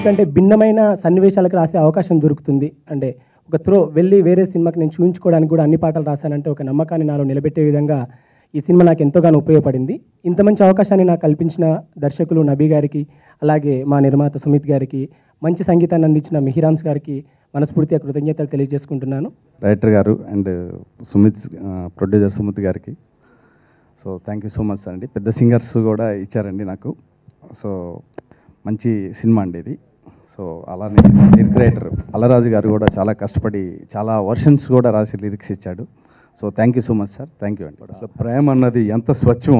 ఎందుకంటే భిన్నమైన సన్నివేశాలకు రాసే అవకాశం దొరుకుతుంది అంటే ఒక త్రో వెళ్ళి వేరే సినిమాకి నేను చూపించుకోవడానికి కూడా అన్ని పాటలు రాశానంటే ఒక నమ్మకాన్ని నాలో నిలబెట్టే విధంగా ఈ సినిమా నాకు ఎంతోగానో ఉపయోగపడింది ఇంత మంచి అవకాశాన్ని నాకు కల్పించిన దర్శకులు నబీ గారికి అలాగే మా నిర్మాత సుమిత్ గారికి మంచి సంగీతాన్ని అందించిన మిహిరామ్స్ గారికి మనస్ఫూర్తిగా కృతజ్ఞతలు తెలియజేసుకుంటున్నాను డైరెక్టర్ గారు అండ్ సుమిత్ ప్రొడ్యూసర్ సుమిత్ గారికి so thank you so much అండి పెద్ద సింగర్స్ కూడా ఇచ్చారండి నాకు సో మంచి సినిమా అండి ఇది సో అలానే లిరిక్ రైటర్ అల్లరాజు గారు కూడా చాలా కష్టపడి చాలా వర్షన్స్ కూడా రాసి లిరిక్స్ ఇచ్చాడు so thank you so much sir thank you అండి అసలు ప్రేమ అన్నది ఎంత స్వచ్ఛమో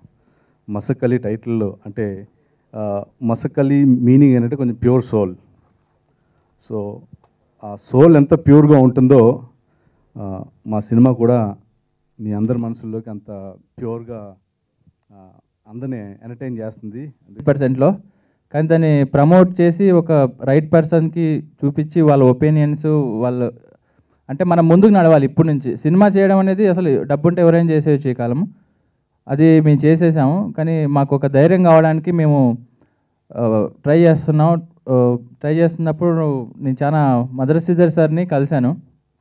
మసకలి టైటిల్లో అంటే ఆ, మసకలి మీనింగ్ ఏంటంటే కొంచెం ప్యూర్ సోల్ సో ఆ సోల్ ఎంత ప్యూర్గా ఉంటుందో ఆ, మా సినిమా కూడా మీ అందరి మనసుల్లోకి అంత ప్యూర్గా అందరినీ ఎంటర్టైన్ చేస్తుంది పర్సెంట్లో కానీ దాన్ని ప్రమోట్ చేసి ఒక రైట్ పర్సన్కి చూపించి వాళ్ళ ఒపీనియన్స్ వాళ్ళ అంటే మనం ముందుకు నడవాలి ఇప్పటి నుంచి సినిమా చేయడం అనేది అసలు డబ్బుంటే ఎవరైనా చేసేయచ్చు ఈ కాలం అది మేము చేసేసాము కానీ మాకు ఒక ధైర్యం కావడానికి మేము ట్రై చేస్తున్నాం ట్రై చేస్తున్నప్పుడు నేను చాలా మదర్ శ్రీధర్ సార్ని కలిశాను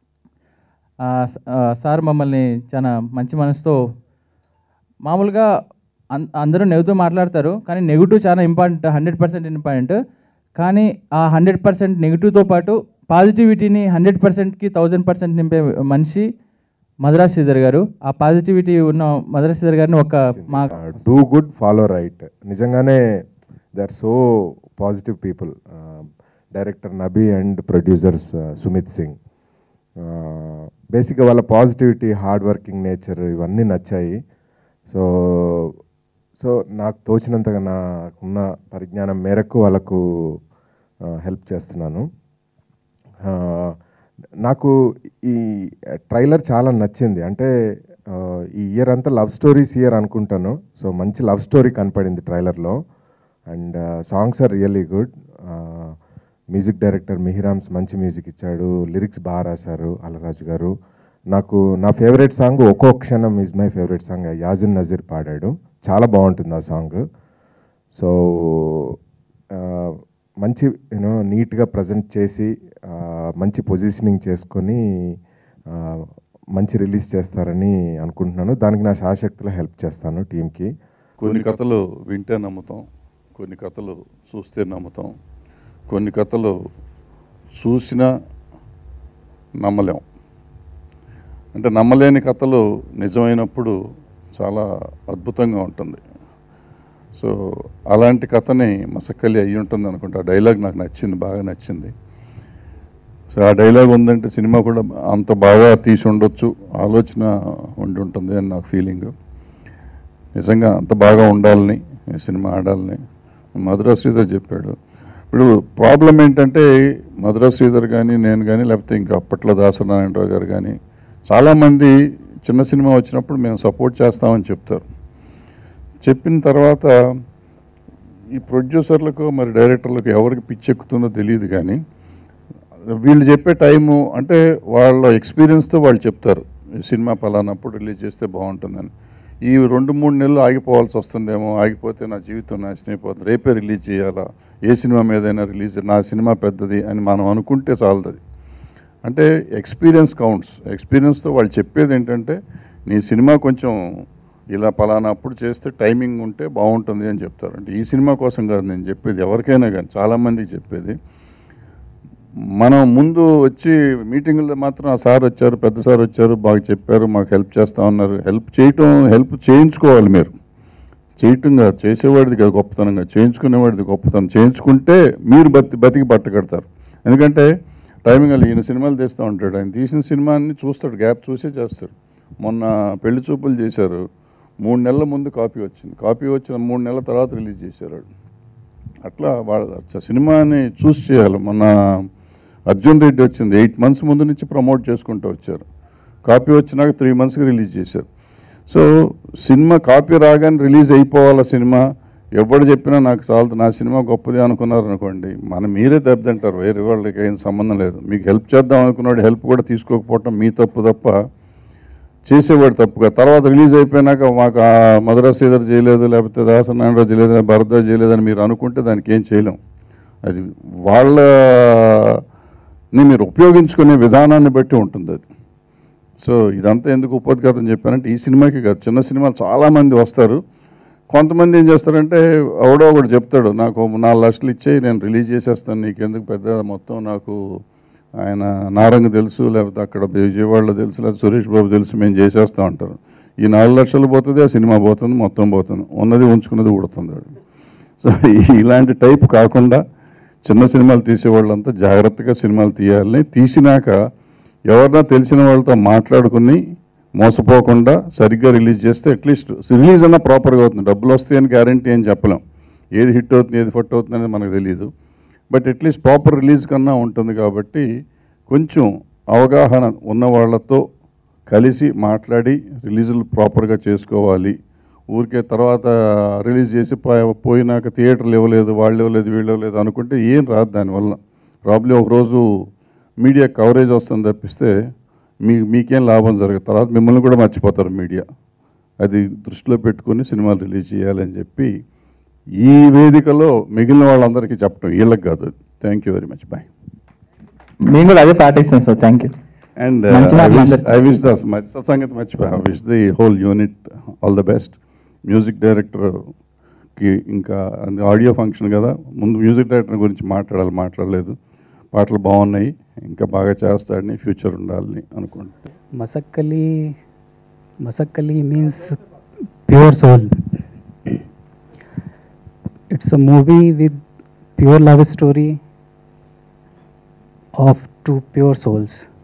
ఆ, స- ఆ, సార్ మమ్మల్ని చాలా మంచి మనసుతో మామూలుగా అన్- అందరూ నెగిటివ్ మాట్లాడతారు కానీ నెగిటివ్ చాలా ఇంపార్టెంట్ హండ్రెడ్ పర్సెంట్ ఇంపార్టెంట్ కానీ ఆ హండ్రెడ్ పర్సెంట్ నెగిటివ్తో పాటు పాజిటివిటీని హండ్రెడ్ పర్సెంట్కి థౌజండ్ పర్సెంట్ నింపే మనిషి మద్రాస్ శ్రీధర్ గారు ఆ పాజిటివిటీ ఉన్న మద్రాస్ శ్రీధర్ గారిని ఒక మా డూ గుడ్ ఫాలో రైట్ నిజంగానే they are so positive people director Nabi and producers Sumit Singh బేసిక్గా వాళ్ళ పాజిటివిటీ హార్డ్ వర్కింగ్ నేచర్ ఇవన్నీ నచ్చాయి సో సో నాకు తోచినంతగా నాకున్న పరిజ్ఞానం మేరకు వాళ్ళకు హెల్ప్ చేస్తున్నాను ఆ, నాకు ఈ ట్రైలర్ చాలా నచ్చింది అంటే ఆ, ఈ ఇయర్ అంతా లవ్ స్టోరీస్ ఇయర్ అనుకుంటాను సో మంచి లవ్ స్టోరీ కనపడింది ట్రైలర్లో and songs are really good music director Mihirams మంచి మ్యూజిక్ ఇచ్చాడు లిరిక్స్ బాగా రాశారు అలరాజు గారు నాకు నా ఫేవరెట్ సాంగ్ ఒక్కో క్షణం is my favourite song Yazin Nazir పాడాడు చాలా బాగుంటుంది ఆ సాంగ్ సో ఆ, మంచి యూనో నీట్గా ప్రజెంట్ చేసి ఆ, మంచి పొజిషనింగ్ చేసుకొని ఆ, మంచి రిలీజ్ చేస్తారని అనుకుంటున్నాను దానికి నా శాశక్తిలో హెల్ప్ చేస్తాను టీంకి కొన్ని కథలు వింటే నమ్ముతాం కొన్ని కథలు చూస్తే నమ్ముతాం కొన్ని కథలు చూసినా నమ్మలేం అంటే నమ్మలేని కథలు నిజమైనప్పుడు చాలా అద్భుతంగా ఉంటుంది సో అలాంటి కథని మసక్కలి అయ్యి ఉంటుంది అనుకుంటా ఆ డైలాగ్ నాకు నచ్చింది బాగా నచ్చింది సో ఆ డైలాగ్ ఉందంటే సినిమా కూడా అంత బాగా తీసి ఉండొచ్చు ఆలోచన ఉండి ఉంటుంది అని నాకు ఫీలింగ్ నిజంగా అంత బాగా ఉండాలని ఈ సినిమా ఆడాలని మధురా శ్రీధర్ చెప్పాడు ఇప్పుడు ప్రాబ్లం ఏంటంటే మధురా శ్రీధర్ కానీ నేను కానీ లేకపోతే ఇంకా అప్పట్లో దాసనారాయణరావు గారు కానీ చాలామంది చిన్న సినిమా వచ్చినప్పుడు మేము సపోర్ట్ చేస్తామని చెప్తారు చెప్పిన తర్వాత ఈ ప్రొడ్యూసర్లకు మరి డైరెక్టర్లకు ఎవరికి పిచ్చెక్కుతుందో తెలియదు కానీ వీళ్ళు చెప్పే టైము అంటే వాళ్ళ ఎక్స్పీరియన్స్తో వాళ్ళు చెప్తారు ఈ సినిమా పలానప్పుడు రిలీజ్ చేస్తే బాగుంటుందని ఈ రెండు మూడు నెలలు ఆగిపోవాల్సి వస్తుందేమో ఆగిపోతే నా జీవితం నాశనం అయిపోతుంది రేపే రిలీజ్ చేయాలా ఏ సినిమా మీదైనా రిలీజ్ నా సినిమా పెద్దది అని మనం అనుకుంటే చాలదు అంటే ఎక్స్పీరియన్స్ కౌంట్స్ ఎక్స్పీరియన్స్తో వాళ్ళు చెప్పేది ఏంటంటే నీ సినిమా కొంచెం ఇలా పలానా అప్పుడు చేస్తే టైమింగ్ ఉంటే బాగుంటుంది అని చెప్తారు అంటే ఈ సినిమా కోసం కాదు నేను చెప్పేది ఎవరికైనా కానీ చాలామందికి చెప్పేది మనం ముందు వచ్చి మీటింగుల్లో మాత్రం ఆ సార్ వచ్చారు పెద్ద సార్ వచ్చారు బాగా చెప్పారు మాకు హెల్ప్ చేస్తా ఉన్నారు హెల్ప్ చేయటం హెల్ప్ చేయించుకోవాలి మీరు చేయటం కాదు చేసేవాడిది కాదు గొప్పతనంగా చేయించుకునేవాడిది గొప్పతనం చేయించుకుంటే మీరు బతి బతికి బట్టకడతారు ఎందుకంటే టైమింగ్ అలా ఈయన సినిమాలు తీస్తూ ఉంటాడు ఆయన తీసిన సినిమాని చూస్తాడు గ్యాప్ చూసే చేస్తాడు మొన్న పెళ్లి చూపులు చేశారు మూడు నెలల ముందు కాపీ వచ్చింది కాపీ వచ్చిన మూడు నెలల తర్వాత రిలీజ్ చేశారు వాడు. అట్లా వాళ్ళ అచ్చా సినిమాని చూస్ చేయాలి మొన్న అర్జున్ రెడ్డి వచ్చింది ఎయిట్ మంత్స్ ముందు నుంచి ప్రమోట్ చేసుకుంటూ వచ్చారు కాపీ వచ్చినాక త్రీ మంత్స్కి రిలీజ్ చేశారు సో సినిమా కాపీ రాగానే రిలీజ్ అయిపోవాల సినిమా ఎవడు చెప్పినా నాకు చాలదు నా సినిమా గొప్పది అనుకున్నారు అనుకోండి మనం మీరే దెబ్బతింటారు వేరే వాళ్ళకి ఏం సంబంధం లేదు మీకు హెల్ప్ చేద్దాం అనుకున్నాడు హెల్ప్ కూడా తీసుకోకపోవటం మీ తప్పు తప్ప చేసేవాడు తప్పుగా తర్వాత రిలీజ్ అయిపోయినాక మాకు ఆ మధురా శ్రీధర్ చేయలేదు లేకపోతే దాసనారాయణరావు చేయలేదు భరద్వాజ్ చేయలేదని మీరు అనుకుంటే దానికి ఏం చేయలేం అది వాళ్ళని మీరు ఉపయోగించుకునే విధానాన్ని బట్టి ఉంటుంది అది సో ఇదంతా ఎందుకు ఉపోద్ఘాతం చెప్పానంటే ఈ సినిమాకి కాదు చిన్న సినిమాలు చాలామంది వస్తారు కొంతమంది ఏం చేస్తారంటే ఎవడో ఒకడు చెప్తాడు నాకు ఓ నాలుగు లక్షలు ఇచ్చేయి నేను రిలీజ్ చేసేస్తాను నీకెందుకు పెద్ద మొత్తం నాకు ఆయన నారంగ తెలుసు లేకపోతే అక్కడ విజయవాడలో తెలుసు లేకపోతే సురేష్ బాబు తెలుసు మేము చేసేస్తాం అంటారు ఈ నాలుగు లక్షలు పోతుంది ఆ సినిమా పోతుంది మొత్తం పోతుంది ఉన్నది ఉంచుకున్నది ఉడుతుంది వాడు. సో ఇలాంటి టైప్ కాకుండా చిన్న సినిమాలు తీసే వాళ్ళంతా జాగ్రత్తగా సినిమాలు తీయాలని తీసినాక ఎవరన్నా తెలిసిన వాళ్ళతో మాట్లాడుకుని మోసపోకుండా సరిగ్గా రిలీజ్ చేస్తే అట్లీస్ట్ రిలీజ్ అన్న ప్రాపర్గా అవుతుంది డబ్బులు వస్తాయని గ్యారంటీ అని చెప్పలేం ఏది హిట్ అవుతుంది ఏది ఫట్ అవుతుంది అనేది మనకు తెలియదు బట్ అట్లీస్ట్ ప్రాపర్ రిలీజ్ కన్నా ఉంటుంది కాబట్టి కొంచెం అవగాహన ఉన్న వాళ్ళతో కలిసి మాట్లాడి రిలీజులు ప్రాపర్గా చేసుకోవాలి ఊరికే తర్వాత రిలీజ్ చేసి పో- పోయినాక థియేటర్లు ఇవ్వలేదు వాళ్ళు ఇవ్వలేదు వీళ్ళు ఇవ్వలేదు అనుకుంటే ఏం రాదు దానివల్ల ప్రాబ్లం ఒకరోజు మీడియా కవరేజ్ వస్తుంది తప్పిస్తే మీ మీకేం లాభం జరగదు తర్వాత మిమ్మల్ని కూడా మర్చిపోతారు మీడియా అది దృష్టిలో పెట్టుకొని సినిమాలు రిలీజ్ చేయాలని చెప్పి ఈ వేదికలో మిగిలిన వాళ్ళందరికీ చెప్పడం వీళ్ళకి కాదు thank you very much bye మేము కూడా అదే పాటిస్తాం సార్ థ్యాంక్ యూ అండ్ మంచి మాటలు అందరికీ. ఐ విష్ ద సంగతి మర్చిపోయా I wish the whole unit all the best music డైరెక్టర్కి ఇంకా ఆడియో ఫంక్షన్ కదా ముందు మ్యూజిక్ డైరెక్టర్ గురించి మాట్లాడాలి మాట్లాడలేదు పాటలు బాగున్నాయి ఇంకా బాగా చేస్తాడని ఫ్యూచర్ ఉండాలని అనుకుంటున్నాను Masakkali Masakkali means pure soul it's a movie with pure love story of two pure souls